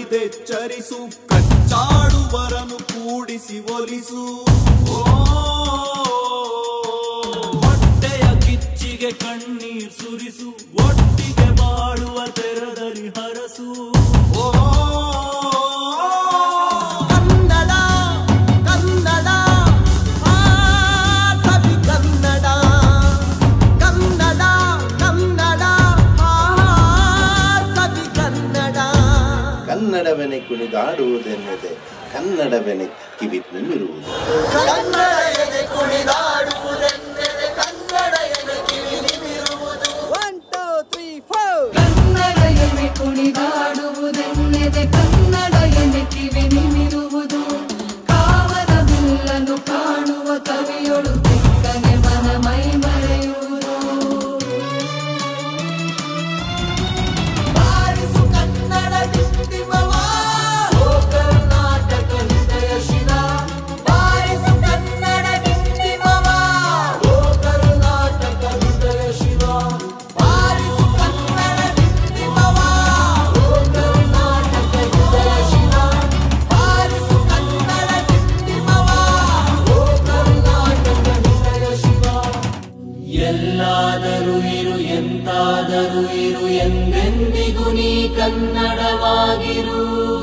ಕಡಿದೆಚ್ಚರಿಸು ಕಚ್ಚಾಡುವರನು ಕೂಡಿಸಿ ಒಲಿಸು ಹೊಟ್ಟೆಯ ಕಿಚ್ಚಿಗೆ ಕಣ್ಣೀರ್ ಸುರಿಸು ಒಟ್ಟಿಗೆ ಬಾಳುವ ತೆರದಲ್ಲಿ ಹರಸು ಕನ್ನಡ ಕನ್ನಡ ಆ ಸವಿ ಕನ್ನಡ ಕನ್ನಡ ಕನ್ನಡ ಆ ಸವಿ ಕನ್ನಡ ಕನ್ನಡವೆನೆ ಕುಣಿದಾಡುವುದೆನ್ನದೆ ಕನ್ನಡವೆನೆ ಕಿವಿ ನಿಮಿರುವುದು ಕನ್ನಡ ಎದೆ ಕುಣಿದಾಡುವುದೆಂದರೆ ಕನ್ನಡ ಎದೆ ಕಿವಿ ನಿಮಿರುವುದು one two three four Kannada ಎನೆ ಕುಣಿದಾಡುವುದೆನ್ನೆದೆ ಕನ್ನಡ ಎನೆ ಕಿವಿ ನಿಮಿರುವುದು ಕಾವನ ಬಿಲ್ಲನ್ನು ಕಾಣುವ ಕವಿಯೊಳು ತೆಕ್ಕನೆ ಮನ ಮೈ ಮರೆಯುವುದು ಬಾರಿಸು ಕನ್ನಡ ಡಿಂಡಿಮವ ಓ ಕರ್ನಾಟಕ ಹೃದಯ ಶಿರ ಬಾರಿಸು ಕನ್ನಡ ಡಿಂಡಿಮವ ಓ ಕರ್ನಾಟಕ ಹೃದಯ ಶಿರ ಬಾರಿಸು ಕನ್ನಡ ಡಿಂಡಿಮವ ಓ ಕರ್ನಾಟಕ ಹೃದಯ ಶಿರ ಬಾರಿಸು ಕನ್ನಡ ಡಿಂಡಿಮವ ಓ ಕರ್ನಾಟಕ ಹೃದಯ ಶಿರ ಎಲ್ಲಾದರೂ ಇರು ಎಂತಾದರೂ ಇರು ಎಂದೆಂದಿಗೂ ನೀ ಕನ್ನಡವಾಗಿರು